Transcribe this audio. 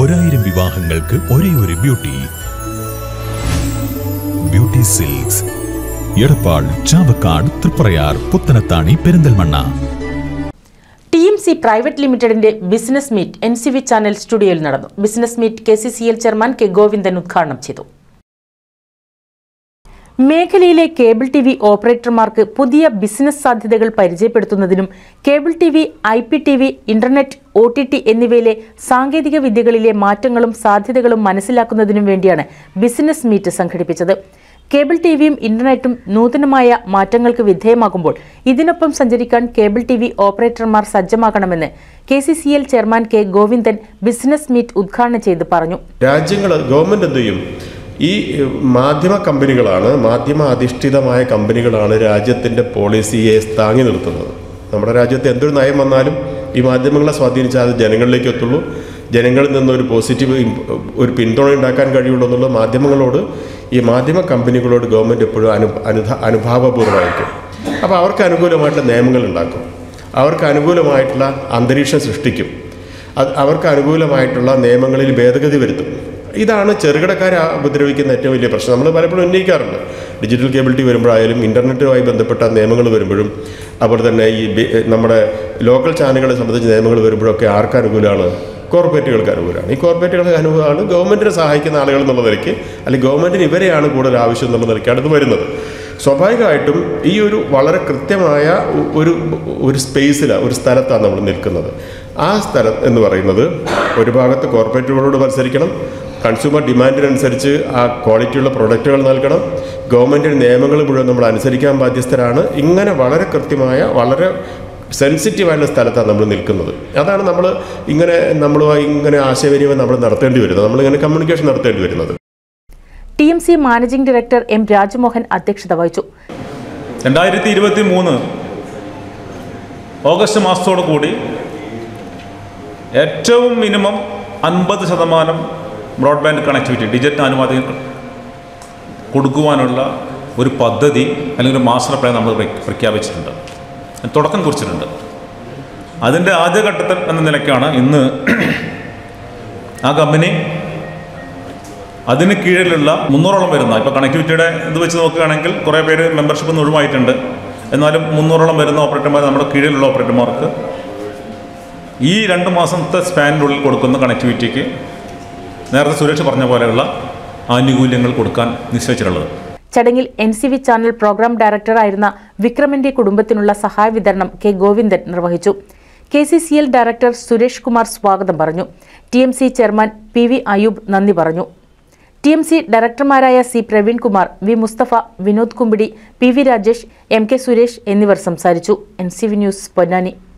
ഒരായിരം വിവാഹങ്ങൾക്ക് ഒരേ ഒരു beauty Beauty Silks Edappal Chavakkad Triprayar Puthanathani Perinthalmanna T M C private ലിമിറ്റഡിന്റെ business meet N C V channel സ്റ്റുഡിയോയിൽ നടന്നു business meet K C C L chairman K Govindan ഉദ്ഘാടനം ചെയ്തു മേഖലയിലെ കേബിൾ ടി വി ഓപ്പറേറ്റർമാർക്ക് പുതിയ ബിസിനസ് സാധ്യതകൾ പരിചയപ്പെടുത്തുന്നതിനും cable T V I P T V internet O T T എന്നിവയിലെ സാങ്കേതിക വിദ്യകളിലെ മാറ്റങ്ങളും സാധ്യതകളും മനസ്സിലാക്കുന്നതിനും വേണ്ടിയാണ് ബിസിനസ് മീറ്റ് സംഘടിപ്പിച്ചത് കേബിൾ ടി വിയും ഇന്റർനെറ്റും നൂതനമായ മാറ്റങ്ങൾക്ക് വിധേയമാകുമ്പോൾ ഇതിനൊപ്പം സഞ്ചരിക്കാൻ കേബിൾ ടി വി ഓപ്പറേറ്റർമാർ സജ്ജമാകണമെന്ന് K C C L chairman K Govindan business meet ഉദ്ഘാടനം ചെയ്ത് പറഞ്ഞു രാജ്യങ്ങൾ ഗവൺമെൻറ് എന്ത് ചെയ്യും ഈ മാധ്യമ കമ്പനികളാണ് മാധ്യമ അധിഷ്ഠിതമായ കമ്പനികളാണ് രാജ്യത്തിൻ്റെ പോളിസിയെ താങ്ങി നിർത്തുന്നത് നമ്മുടെ രാജ്യത്ത് എന്തൊരു നയം വന്നാലും ഈ മാധ്യമങ്ങളെ സ്വാധീനിച്ചാൽ അത് ജനങ്ങളിലേക്ക് എത്തുള്ളൂ ജനങ്ങളിൽ നിന്ന് ഒരു പോസിറ്റീവ് ഇം- ഒരു പിന്തുണ ഉണ്ടാക്കാൻ കഴിയുള്ളൂ എന്നുള്ള മാധ്യമങ്ങളോട് ഈ മാധ്യമ കമ്പനികളോട് ഗവൺമെൻറ് എപ്പോഴും അനു അനുധ അനുഭാവപൂർവ്വമായിരിക്കും അപ്പോൾ അവർക്ക് അനുകൂലമായിട്ടുള്ള നിയമങ്ങൾ ഉണ്ടാക്കും അവർക്ക് അനുകൂലമായിട്ടുള്ള അന്തരീക്ഷം സൃഷ്ടിക്കും അത് അവർക്ക് അനുകൂലമായിട്ടുള്ള നിയമങ്ങളിൽ ഭേദഗതി വരുത്തും ഇതാണ് ചെറുകിടക്കാരെ ഉപദ്രവിക്കുന്ന ഏറ്റവും വലിയ പ്രശ്നം നമ്മൾ പലപ്പോഴും ഉന്നയിക്കാറുണ്ട് ഡിജിറ്റൽ കേബിൾ ടി വരുമ്പോഴായാലും ഇൻ്റർനെറ്റുമായി ബന്ധപ്പെട്ട നിയമങ്ങൾ വരുമ്പോഴും അതുപോലെ തന്നെ ഈ ബി- നമ്മുടെ ലോക്കൽ ചാനലുകളെ സംബന്ധിച്ച നിയമങ്ങൾ വരുമ്പോഴൊക്കെ ആർക്ക് അനുകൂലമാണ് കോർപ്പറേറ്റുകൾക്ക് അനുകൂലമാണ് ഈ കോർപ്പറേറ്റുകൾക്ക് അനുകൂലമാണ് ഗവൺമെൻറ്റിനെ സഹായിക്കുന്ന ആളുകൾ എന്നുള്ള നിലയ്ക്ക് അല്ലെങ്കിൽ ഗവൺമെൻറ്റിന് ഇവരെയാണ് കൂടുതൽ ആവശ്യം എന്നുള്ള നിലയ്ക്കാണ് ഇത് വരുന്നത് സ്വാഭാവികമായിട്ടും ഈ ഒരു വളരെ കൃത്യമായ ഒ- ഒരു ഒരു സ്പേസിലാണ് ഒരു സ്ഥലത്താണ് നമ്മൾ നിൽക്കുന്നത് ആ സ്ഥലം എന്ന് പറയുന്നത് ഒരു ഭാഗത്ത് കോർപ്പറേറ്റുകളോട് മത്സരിക്കണം കൺസ്യൂമർ ഡിമാൻഡിനനുസരിച്ച് ആ ക്വാളിറ്റിയുള്ള പ്രൊഡക്റ്റുകൾ നൽകണം ഗവൺമെൻറ്റിൻ്റെ നിയമങ്ങൾ മുഴുവൻ നമ്മൾ അനുസരിക്കാൻ ബാധ്യസ്ഥരാണ് ഇങ്ങനെ വളരെ കൃത്യമായ വളരെ സെൻസിറ്റീവായിട്ടുള്ള സ്ഥലത്താണ് നമ്മൾ നിൽക്കുന്നത് അതാണ് നമ്മൾ ഇങ്ങനെ നമ്മളുമായി ഇങ്ങനെ ആശയവിനിമയം നമ്മൾ നടത്തേണ്ടി വരുന്നത് നമ്മളിങ്ങനെ കമ്മ്യൂണിക്കേഷൻ നടത്തേണ്ടി വരുന്നത് T M C managing director M Rajmohan അധ്യക്ഷത വഹിച്ചു രണ്ടായിരത്തി ഇരുപത്തി മൂന്ന് ഓഗസ്റ്റ് മാസത്തോടു കൂടി ഏറ്റവും മിനിമം അൻപത് ശതമാനം ബ്രോഡ്ബാൻഡ് കണക്ടിവിറ്റി ഡിജിറ്റൽ അനുമതി കൊടുക്കുവാനുള്ള ഒരു പദ്ധതി അല്ലെങ്കിൽ ഒരു മാസ്റ്റർ പ്ലാൻ നമ്മൾ പ്രഖ്യാ- പ്രഖ്യാപിച്ചിട്ടുണ്ട് അതിന് തുടക്കം കുറിച്ചിട്ടുണ്ട് അതിൻ്റെ ആദ്യഘട്ടത്തിൽ എന്ന നിലയ്ക്കാണ് ഇന്ന് ആ കമ്പനി അതിന് കീഴിലുള്ള മുന്നൂറോളം വരുന്ന ഇപ്പോൾ കണക്ടിവിറ്റിയുടെ ഇത് വെച്ച് നോക്കുകയാണെങ്കിൽ കുറേ പേര് മെമ്പർഷിപ്പ് നിന്ന് ഒഴിവായിട്ടുണ്ട് എന്നാലും മുന്നൂറോളം വരുന്ന ഓപ്പറേറ്റർമാർ നമ്മുടെ കീഴിലുള്ള ഓപ്പറേറ്റർമാർക്ക് ഈ രണ്ട് മാസത്തെ സ്പാനിനുള്ളിൽ കൊടുക്കുന്ന കണക്ടിവിറ്റിക്ക് നേരത്തെ സുരേഷ് പറഞ്ഞ പോലെയുള്ള ആനുകൂല്യങ്ങൾ കൊടുക്കാൻ നിശ്ചയിച്ചിട്ടുള്ളത് ചടങ്ങിൽ N C V channel program ഡയറക്ടറായിരുന്ന വിക്രമിന്റെ കുടുംബത്തിനുള്ള സഹായ വിതരണം കെ ഗോവിന്ദൻ നിർവഹിച്ചു K C C L director Suresh Kumar സ്വാഗതം പറഞ്ഞു T M C chairman P V Ayoob നന്ദി പറഞ്ഞു ടി എം സി ഡയറക്ടർമാരായ C Praveen Kumar V Musthafa Vinod Kumbidi P V Rajesh M K Suresh എന്നിവർ സംസാരിച്ചു N C V news Ponnani